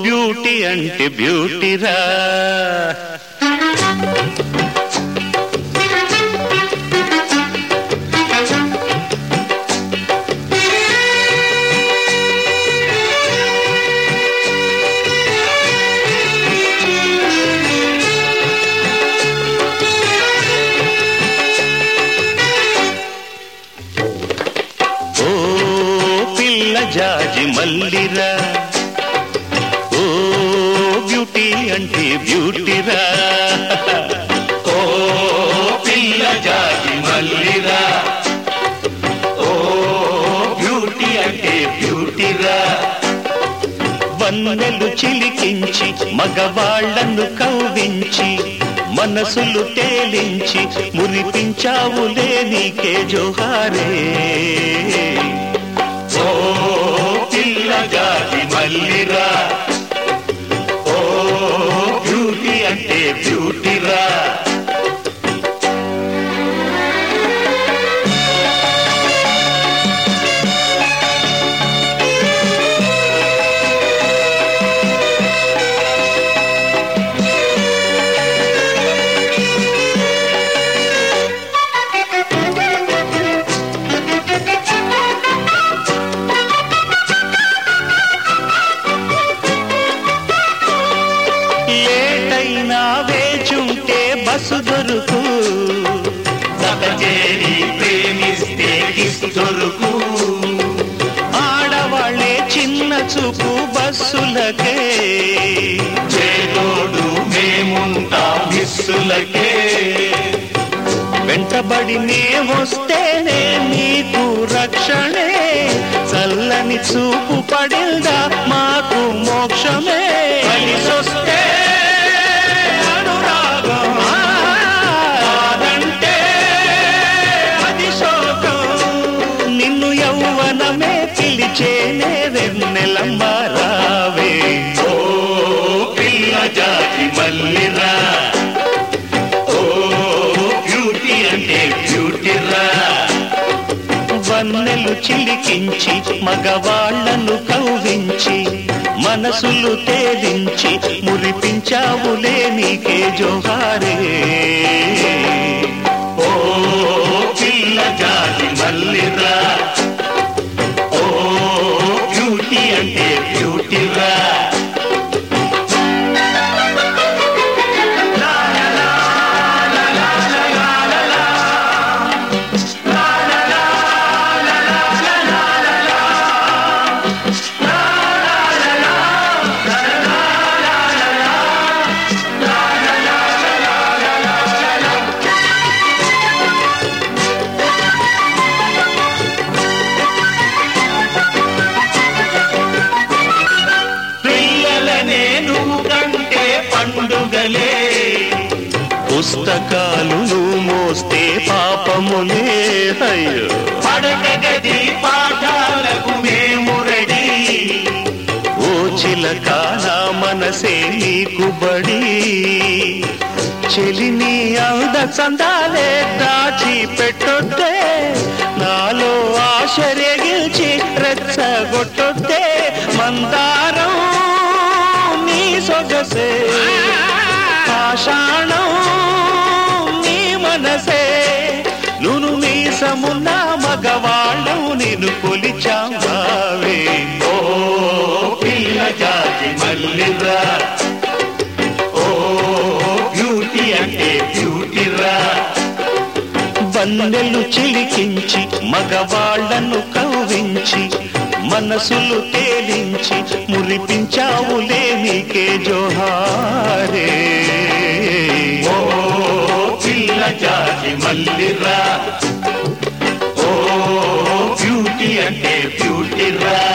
beauty అంటే బ్యూటీరా ఓ పిల్ల జాజి మల్లిరా ఓ బ్యూటీ అంటే బ్యూటీరా ఓ పిల్ల జాజి మల్లిరా ఓ బ్యూటీ అంటే బ్యూటీరా వన్నెలు చిలికించి మగవాళ్లను కవ్వించి మనసులు తేలించి మురిపించావులే నీకే జోహారే ఓ పిల్ల జాతి మల్లిరా ఓ బ్యూటీ అంటే బ్యూటీరా లేటైనా వేచుంటే బస్సు దొరుకు సహచేరి ప్రేమిస్తే కిస్ దొరుకు ఆడవాళ్ళే చిన్న చూపు బస్సులకే చేదోడు మేముంటాం మిస్సులకే వెంటబడి నే వస్తేనే నీకు రక్షణే చల్లని చూపు పడిందా మాకు మోక్షమే కలిసొస్తే అనురాగం కాదంటే అది శోకం నిన్ను యౌవనమే పిలిచేనే వెన్నెలమ్మ రావే ఓ పిల్ల జాతి మల్లిరా ఓ బ్యూటీ అంటే బ్యూటీరా వన్నెలు చిలికించి మగవాళ్లను కవ్వించి మనసులు తేలించి మురిపించావులే నీకే జోహారే ఓ పిల్ల జాతి మల్లిరా ఓ బ్యూటీ అంటే బ్యూటీరా పిల్లలనే నువ్వు కంటే పండుగలే పుస్తకాలు నువ్వు మోస్తే పాపములే అయ్యో పడక గది పాఠాలకు మేము రెడీ ఓ చిలక నా మనసే నీకు బడి చెలిని అంద చందాలే దాచి పెట్టొద్దే నాలో ఆశ రేగిల్చి రెచ్చగొట్టొద్దే మందారం నీ సొగసే పాషాణం నీ మనసే నును మీసమున్న మగవాళ్ళం నేను కొలిచావే ఓ పిల్ల జాతి మల్లిరా ఓ బ్యూటీ అంటే బ్యూటీరా వన్నెలు చిలికించి మగవాళ్లను కవ్వించి మనసులు తేలించి మురిపించావులే నీకే జోహారే ఓ పిల్ల జాతి మల్లిరా ఓ బ్యూటీ అంటే బ్యూటీరా